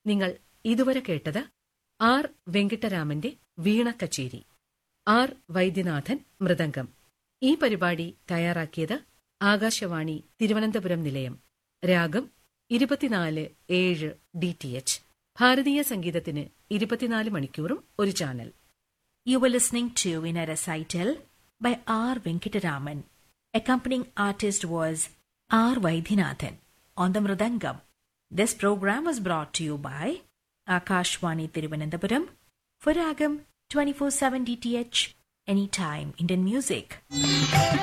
നിങ്ങൾ ഇതുവരെ കേട്ടത് ആർ വെങ്കിട്ടരാമന്റെ വീണ കച്ചേരി ആർ വൈദ്യനാഥൻ മൃദംഗം ഈ പരിപാടി തയ്യാറാക്കിയത് ആകാശവാണി തിരുവനന്തപുരം നിലയം രാഗം ഇരുപത്തിനാല് ഏഴ് ഡി ടി എച്ച് ഭാരതീയ സംഗീതത്തിന് ഇരുപത്തിനാല് മണിക്കൂറും ഒരു channel You were listening to in a recital by R. Venkataraman. Accompanying artist was R. Vaidhinathan on the Mridangam. This program was brought to you by Akashwani Tiruvananthapuram for Ragam 24-7 DTH Anytime Indian Music.